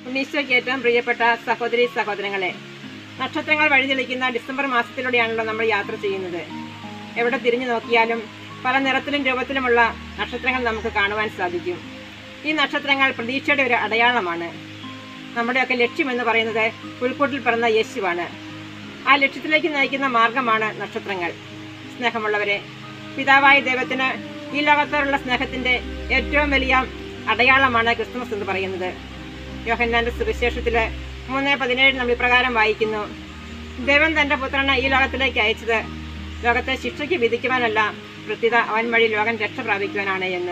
ഉണ്ണീശോയ്ക്ക് ഏറ്റവും പ്രിയപ്പെട്ട സഹോദരി സഹോദരങ്ങളെ നക്ഷത്രങ്ങൾ വഴിതെളിക്കുന്ന ഡിസംബർ മാസത്തിലൂടെയാണല്ലോ നമ്മൾ യാത്ര ചെയ്യുന്നത് എവിടെ തിരിഞ്ഞു നോക്കിയാലും പല നിറത്തിലും രൂപത്തിലുമുള്ള നക്ഷത്രങ്ങൾ നമുക്ക് കാണുവാൻ സാധിക്കും ഈ നക്ഷത്രങ്ങൾ പ്രതീക്ഷയുടെ ഒരു അടയാളമാണ് നമ്മുടെയൊക്കെ ലക്ഷ്യമെന്ന് പറയുന്നത് പുൽക്കൂട്ടിൽ പിറന്ന യേശുവാണ് ആ ലക്ഷ്യത്തിലേക്ക് നയിക്കുന്ന മാർഗമാണ് നക്ഷത്രങ്ങൾ സ്നേഹമുള്ളവരെ പിതാവായ ദൈവത്തിന് ഈ ലോകത്തോടുള്ള സ്നേഹത്തിന്റെ ഏറ്റവും വലിയ അടയാളമാണ് ക്രിസ്തുമസ് എന്ന് പറയുന്നത് യോഹന്നാന്റെ സുവിശേഷത്തില് മൂന്ന് പതിനേഴ് നമ്മൾ ഇപ്രകാരം വായിക്കുന്നു ദൈവം തന്റെ പുത്രനെ ഈ ലോകത്തിലേക്ക് അയച്ചത് ലോകത്തെ ശിക്ഷയ്ക്ക് വിധിക്കുവാനല്ല പ്രത്യുത അവൻ വഴി ലോകം രക്ഷ പ്രാപിക്കുവാനാണ് എന്ന്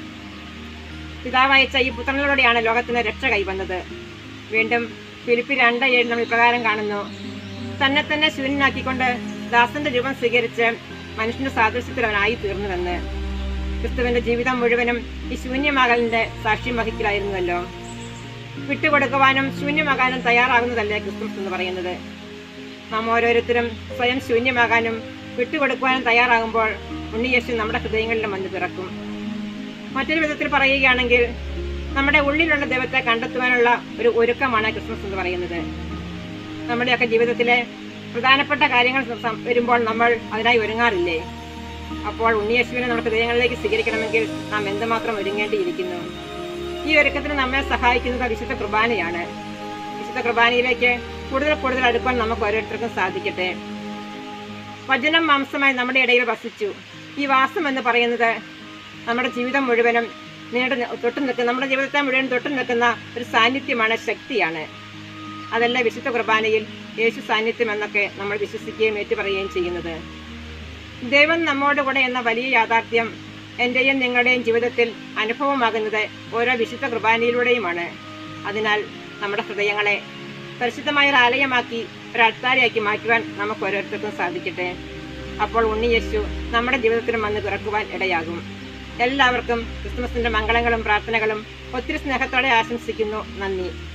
പിതാവ് അയച്ച ഈ പുത്രനിലൂടെയാണ് ലോകത്തിന് രക്ഷ കൈവന്നത് വീണ്ടും ഫിലിപ്പി രണ്ട് ഏഴ് നമ്മൾ ഇപ്രകാരം കാണുന്നു തന്നെ തന്നെ ശൂന്യനാക്കിക്കൊണ്ട് ദാസന്റെ രൂപം സ്വീകരിച്ച് മനുഷ്യന്റെ സാദൃശ്യത്തിൽ അവനായി തീർന്നുവെന്ന് ക്രിസ്തുവിന്റെ ജീവിതം മുഴുവനും ഈ ശൂന്യമാകലിന്റെ സാക്ഷ്യം വഹിക്കലായിരുന്നുവല്ലോ വിട്ടുകൊടുക്കുവാനും ശൂന്യമാകാനും തയ്യാറാകുന്നതല്ലേ ക്രിസ്തുമസ് എന്ന് പറയുന്നത് നാം ഓരോരുത്തരും സ്വയം ശൂന്യമാകാനും വിട്ടുകൊടുക്കുവാനും തയ്യാറാകുമ്പോൾ ഉണ്ണിയേശു നമ്മുടെ ഹൃദയങ്ങളിലും വന്ന് പിറക്കും മറ്റൊരു വിധത്തിൽ പറയുകയാണെങ്കിൽ നമ്മുടെ ഉള്ളിലുള്ള ദൈവത്തെ കണ്ടെത്തുവാനുള്ള ഒരു ഒരുക്കമാണ് ക്രിസ്മസ് എന്ന് പറയുന്നത് നമ്മുടെയൊക്കെ ജീവിതത്തിലെ പ്രധാനപ്പെട്ട കാര്യങ്ങൾ സം- വരുമ്പോൾ നമ്മൾ അതിനായി ഒരുങ്ങാറില്ലേ അപ്പോൾ ഉണ്ണിയേശുവിനെ നമ്മുടെ ഹൃദയങ്ങളിലേക്ക് സ്വീകരിക്കണമെങ്കിൽ നാം എന്തുമാത്രം ഒരുങ്ങേണ്ടിയിരിക്കുന്നു ഈ ഒരുക്കത്തിന് നമ്മെ സഹായിക്കുന്നത് വിശുദ്ധ കുർബാനയാണ് വിശുദ്ധ കുർബാനയിലേക്ക് കൂടുതൽ കൂടുതൽ അടുക്കാൻ നമുക്ക് ഓരോരുത്തർക്കും സാധിക്കട്ടെ വചനം മാംസമായി നമ്മുടെ ഇടയിൽ വസിച്ചു ഈ വാസം എന്ന് പറയുന്നത് നമ്മുടെ ജീവിതം മുഴുവനും നീണ്ടു നി- തൊട്ടു നിൽക്കുന്ന നമ്മുടെ ജീവിതത്തെ മുഴുവൻ തൊട്ടു നിൽക്കുന്ന ഒരു സാന്നിധ്യമാണ് ശക്തിയാണ് അതല്ല വിശുദ്ധ കുർബാനയിൽ യേശു സാന്നിധ്യം എന്നൊക്കെ നമ്മൾ വിശ്വസിക്കുകയും ഏറ്റുപറയുകയും ചെയ്യുന്നത് ദൈവം നമ്മോട് കൂടെ എന്ന വലിയ യാഥാർത്ഥ്യം എൻ്റെയും നിങ്ങളുടെയും ജീവിതത്തിൽ അനുഭവമാകുന്നത് ഓരോ വിശുദ്ധ കുർബാനയിലൂടെയുമാണ് അതിനാൽ നമ്മുടെ ഹൃദയങ്ങളെ പരിശുദ്ധമായ ഒരു ആലയമാക്കി ഒരു അൾത്താരയാക്കി മാറ്റുവാൻ നമുക്ക് ഓരോരുത്തർക്കും സാധിക്കട്ടെ അപ്പോൾ ഉണ്ണി യേശു നമ്മുടെ ജീവിതത്തിലും വന്ന് പിറക്കുവാൻ ഇടയാകും എല്ലാവർക്കും ക്രിസ്മസിന്റെ മംഗളങ്ങളും പ്രാർത്ഥനകളും ഒത്തിരി സ്നേഹത്തോടെ ആശംസിക്കുന്നു നന്ദി